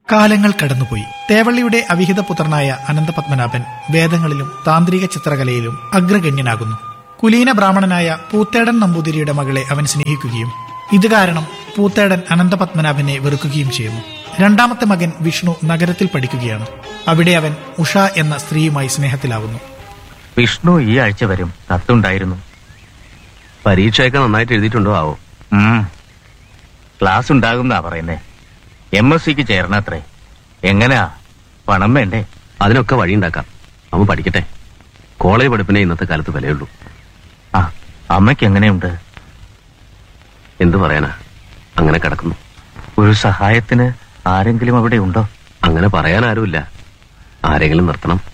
കാലങ്ങൾ കടന്നുപോയി തേവള്ളിയുടെ അവിഹിത പുത്രനായ അനന്തപത്മനാഭൻ വേദങ്ങളിലും താന്ത്രിക ചിത്രകലയിലും അഗ്രഗണ്യനാകുന്നു കുലീന ബ്രാഹ്മണനായ പൂത്തേടൻ നമ്പൂതിരിയുടെ മകളെ അവൻ സ്നേഹിക്കുകയും ഇത് കാരണം പൂത്തേടൻ അനന്തപത്മനാഭനെ വെറുക്കുകയും ചെയ്യുന്നു രണ്ടാമത്തെ മകൻ വിഷ്ണു നഗരത്തിൽ പഠിക്കുകയാണ് അവിടെ അവൻ ഉഷ എന്ന സ്ത്രീയുമായി സ്നേഹത്തിലാവുന്നു വിഷ്ണു ഈ ആഴ്ച വരും കത്തുണ്ടായിരുന്നു പരീക്ഷയൊക്കെ നന്നായിട്ട് എഴുതിയിട്ടുണ്ടോ ആവോ ഉം. ക്ലാസ് ഉണ്ടാകുന്നാ പറയുന്നേ എം എസ് സിക്ക് ചേരണത്രേ എങ്ങനെയാ പണം വേണ്ടേ അതിനൊക്കെ വഴിയുണ്ടാക്കാം അവൻ പഠിക്കട്ടെ കോളേജ് പഠിപ്പിനെ ഇന്നത്തെ കാലത്ത് വിലയുള്ളൂ ആ അമ്മയ്ക്ക് എങ്ങനെയുണ്ട് എന്തു പറയാനാ അങ്ങനെ കിടക്കുന്നു ഒരു സഹായത്തിന് ആരെങ്കിലും അവിടെ ഉണ്ടോ അങ്ങനെ പറയാൻ ആരുമില്ല ആരെങ്കിലും നിർത്തണം